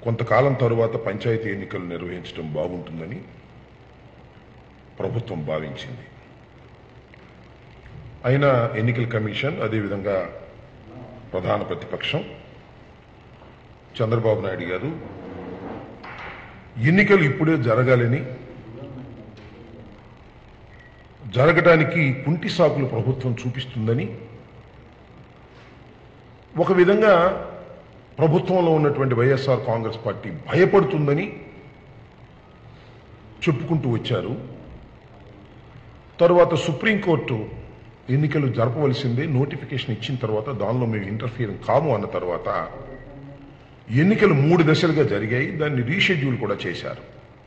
కొంతకాలం తరువాత పంచాయతీ ఎన్నికలు నిర్వహించడం బాగుంటుందని ప్రభుత్వం భావించింది అయినా ఎన్నికల కమిషన్ అదేవిధంగా ప్రధాన ప్రతిపక్షం చంద్రబాబు నాయుడు గారు ఎన్నికలు ఇప్పుడే జరగాలని జరగడానికి కుంటి సాకులు ప్రభుత్వం చూపిస్తుందని ఒక విధంగా ప్రభుత్వంలో ఉన్నటువంటి వైఎస్ఆర్ కాంగ్రెస్ పార్టీ భయపడుతుందని చెప్పుకుంటూ వచ్చారు తరువాత సుప్రీంకోర్టు ఎన్నికలు జరపవలసిందే నోటిఫికేషన్ ఇచ్చిన తర్వాత దానిలో మేము ఇంటర్ఫియర్ కాము అన్న తర్వాత ఎన్నికలు మూడు దశలుగా జరిగాయి దాన్ని రీషెడ్యూల్ కూడా చేశారు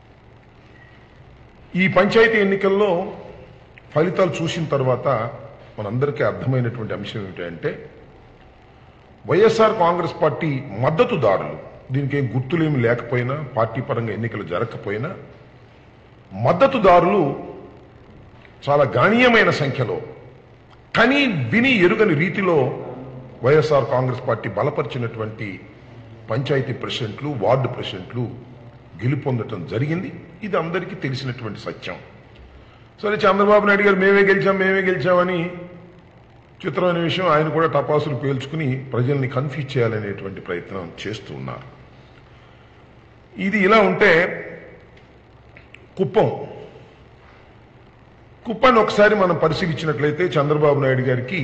ఈ పంచాయతీ ఎన్నికల్లో ఫలితాలు చూసిన తర్వాత మనందరికీ అర్థమైనటువంటి అంశం ఏమిటంటే వైఎస్ఆర్ కాంగ్రెస్ పార్టీ మద్దతుదారులు దీనికి ఏం గుర్తులేమి లేకపోయినా పార్టీ పరంగా ఎన్నికలు జరగకపోయినా మద్దతుదారులు చాలా గణనీయమైన సంఖ్యలో కని విని ఎరుగని రీతిలో వైఎస్ఆర్ కాంగ్రెస్ పార్టీ బలపరిచినటువంటి పంచాయతీ ప్రెసిడెంట్లు వార్డు ప్రెసిడెంట్లు గెలుపొందటం జరిగింది ఇది అందరికీ తెలిసినటువంటి సత్యం సరే చంద్రబాబు నాయుడు గారు మేమే గెలిచాం మేమే గెలిచామని చిత్రమైన విషయం ఆయన కూడా టపాసులు పేల్చుకుని ప్రజల్ని కన్ఫ్యూజ్ చేయాలనేటువంటి ప్రయత్నం చేస్తూ ఉన్నారు ఇది ఇలా ఉంటే కుప్పం కుప్పాన్ని ఒకసారి మనం పరిశీలించినట్లయితే చంద్రబాబు నాయుడు గారికి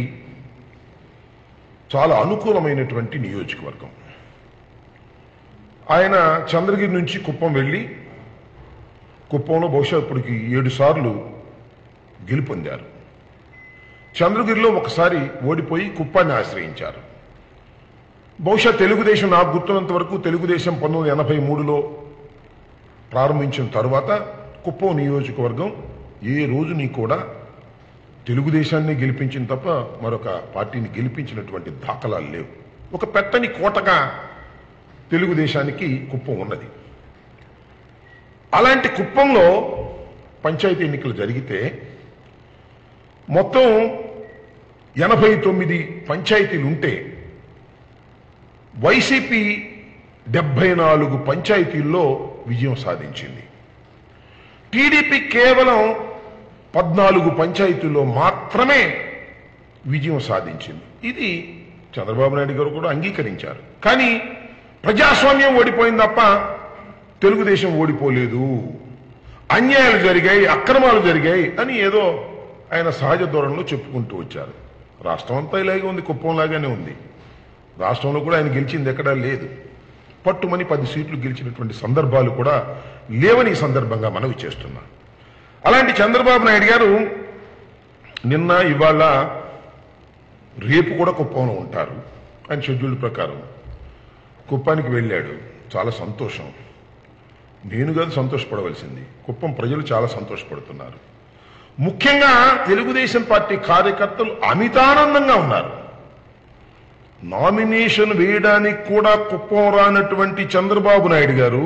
చాలా అనుకూలమైనటువంటి నియోజకవర్గం ఆయన చంద్రగిరి నుంచి కుప్పం వెళ్ళి కుప్పంలో బహుశా ఇప్పటికి ఏడు సార్లు గెలుపొందారు చంద్రగిరిలో ఒకసారి ఓడిపోయి కుప్పాన్ని ఆశ్రయించారు బహుశా తెలుగుదేశం నాకు గుర్తున్నంత వరకు తెలుగుదేశం పంతొమ్మిది వందల ఎనభై మూడులో ప్రారంభించిన తరువాత కుప్పం నియోజకవర్గం ఏ రోజుని కూడా తెలుగుదేశాన్ని గెలిపించిన తప్ప మరొక పార్టీని గెలిపించినటువంటి దాఖలాలు లేవు ఒక పెట్టని కోటగా తెలుగుదేశానికి కుప్పం ఉన్నది అలాంటి కుప్పంలో పంచాయతీ ఎన్నికలు జరిగితే మొత్తం ఎనభై తొమ్మిది పంచాయతీలు ఉంటే వైసీపీ డెబ్బై నాలుగు పంచాయతీల్లో విజయం సాధించింది టీడీపీ కేవలం పద్నాలుగు పంచాయతీల్లో మాత్రమే విజయం సాధించింది ఇది చంద్రబాబు నాయుడు గారు కూడా అంగీకరించారు కానీ ప్రజాస్వామ్యం ఓడిపోయింది తప్ప తెలుగుదేశం ఓడిపోలేదు అన్యాయాలు జరిగాయి అక్రమాలు జరిగాయి అని ఏదో ఆయన సహజ ధోరణిలో చెప్పుకుంటూ వచ్చారు రాష్ట్రం అంతా ఇలాగే ఉంది కుప్పంలాగానే ఉంది రాష్ట్రంలో కూడా ఆయన గెలిచింది ఎక్కడా లేదు పట్టుమని పది సీట్లు గెలిచినటువంటి సందర్భాలు కూడా లేవని ఈ సందర్భంగా మనవి చేస్తున్నా అలాంటి చంద్రబాబు నాయుడు గారు నిన్న ఇవాళ రేపు కూడా కుప్పంలో ఉంటారు ఆయన షెడ్యూల్ ప్రకారం కుప్పానికి వెళ్ళాడు చాలా సంతోషం నేను కాదు సంతోషపడవలసింది కుప్పం ప్రజలు చాలా సంతోషపడుతున్నారు ముఖ్యంగా తెలుగుదేశం పార్టీ కార్యకర్తలు అమితానందంగా ఉన్నారు నామినేషన్ వేయడానికి కూడా కుప్పం రానటువంటి చంద్రబాబు నాయుడు గారు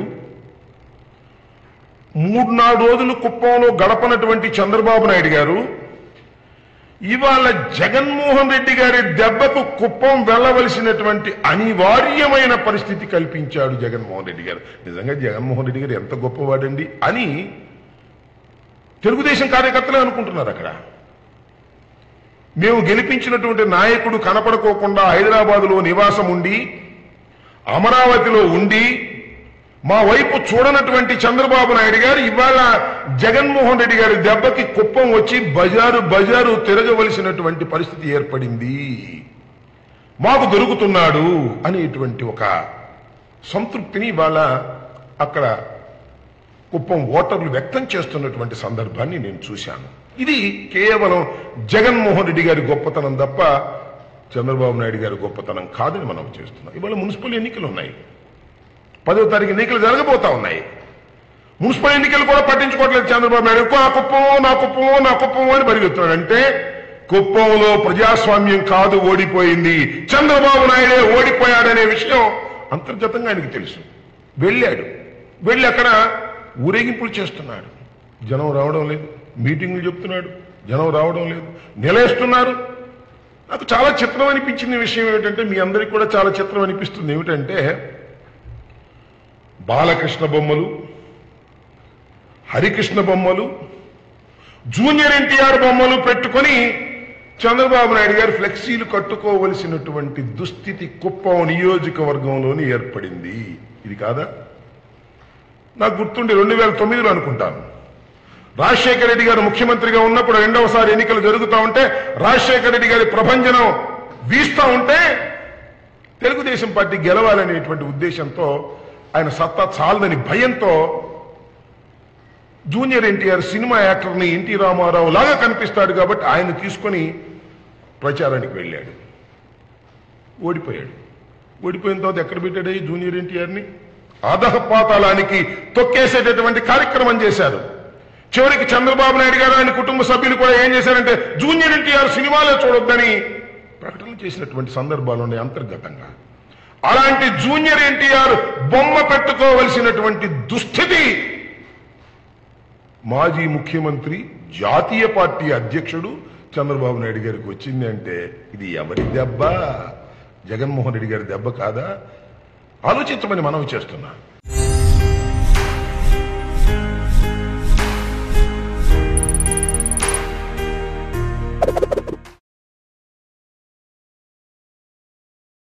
మూడు నాలుగు రోజులు కుప్పంలో గడపనటువంటి చంద్రబాబు నాయుడు గారు ఇవాళ జగన్మోహన్ రెడ్డి గారి దెబ్బకు కుప్పం వెళ్ళవలసినటువంటి అనివార్యమైన పరిస్థితి కల్పించాడు జగన్మోహన్ రెడ్డి గారు నిజంగా జగన్మోహన్ రెడ్డి గారు ఎంత గొప్పవాడండి అని తెలుగుదేశం కార్యకర్తలే అనుకుంటున్నారు అక్కడ మేము గెలిపించినటువంటి నాయకుడు కనపడుకోకుండా హైదరాబాదులో నివాసం ఉండి అమరావతిలో ఉండి మా వైపు చూడనటువంటి చంద్రబాబు నాయుడు గారు ఇవాళ జగన్మోహన్ రెడ్డి గారి దెబ్బకి కుప్పం వచ్చి బజారు బజారు తిరగవలసినటువంటి పరిస్థితి ఏర్పడింది మాకు దొరుకుతున్నాడు అనేటువంటి ఒక సంతృప్తిని ఇవాళ అక్కడ కుప్పం ఓటర్లు వ్యక్తం చేస్తున్నటువంటి సందర్భాన్ని నేను చూశాను ఇది కేవలం జగన్మోహన్ రెడ్డి గారి గొప్పతనం తప్ప చంద్రబాబు నాయుడు గారి గొప్పతనం కాదని మనం చేస్తున్నాం ఇవాళ మున్సిపల్ ఎన్నికలు ఉన్నాయి పదో తారీఖు ఎన్నికలు జరగబోతా ఉన్నాయి మున్సిపల్ ఎన్నికలు కూడా పట్టించుకోవట్లేదు చంద్రబాబు నాయుడు ఎక్కువ నా కుప్పమో నా కుప్పమో నా కుప్పమో అని పరిగెత్తున్నాడు అంటే కుప్పంలో ప్రజాస్వామ్యం కాదు ఓడిపోయింది చంద్రబాబు నాయుడే ఓడిపోయాడనే విషయం అంతర్గతంగా ఆయనకి తెలుసు వెళ్ళాడు వెళ్ళి అక్కడ ఊరేగింపులు చేస్తున్నాడు జనం రావడం లేదు మీటింగులు చెప్తున్నాడు జనం రావడం లేదు నిలేస్తున్నారు నాకు చాలా చిత్రం అనిపించిన విషయం ఏమిటంటే మీ అందరికీ కూడా చాలా చిత్రం అనిపిస్తుంది ఏమిటంటే బాలకృష్ణ బొమ్మలు హరికృష్ణ బొమ్మలు జూనియర్ ఎన్టీఆర్ బొమ్మలు పెట్టుకొని చంద్రబాబు నాయుడు గారు ఫ్లెక్సీలు కట్టుకోవలసినటువంటి దుస్థితి కుప్పం నియోజకవర్గంలోని ఏర్పడింది ఇది కాదా నాకు గుర్తుండి రెండు వేల తొమ్మిదిలో అనుకుంటాను రాజశేఖర రెడ్డి గారు ముఖ్యమంత్రిగా ఉన్నప్పుడు రెండవసారి ఎన్నికలు జరుగుతూ ఉంటే రాజశేఖర రెడ్డి గారి ప్రభంజనం వీస్తూ ఉంటే తెలుగుదేశం పార్టీ గెలవాలనేటువంటి ఉద్దేశంతో ఆయన సత్తా చాలదని భయంతో జూనియర్ ఎన్టీఆర్ సినిమా యాక్టర్ని ఎన్టీ రామారావు లాగా కనిపిస్తాడు కాబట్టి ఆయన తీసుకొని ప్రచారానికి వెళ్ళాడు ఓడిపోయాడు ఓడిపోయిన తర్వాత ఎక్కడ పెట్టాడు ఈ జూనియర్ ఎన్టీఆర్ని అధహపాతాళానికి తొక్కేసేటటువంటి కార్యక్రమం చేశారు చివరికి చంద్రబాబు నాయుడు గారు ఆయన కుటుంబ సభ్యులు కూడా ఏం చేశారంటే జూనియర్ ఎన్టీఆర్ సినిమాలే చూడొద్దని ప్రకటన చేసినటువంటి సందర్భాలు ఉన్నాయి అంతర్గతంగా అలాంటి జూనియర్ ఎన్టీఆర్ బొమ్మ పెట్టుకోవలసినటువంటి దుస్థితి మాజీ ముఖ్యమంత్రి జాతీయ పార్టీ అధ్యక్షుడు చంద్రబాబు నాయుడు గారికి వచ్చింది అంటే ఇది ఎవరి దెబ్బ జగన్మోహన్ రెడ్డి గారి దెబ్బ కాదా ఆలోచించమని మనవి చేస్తున్నా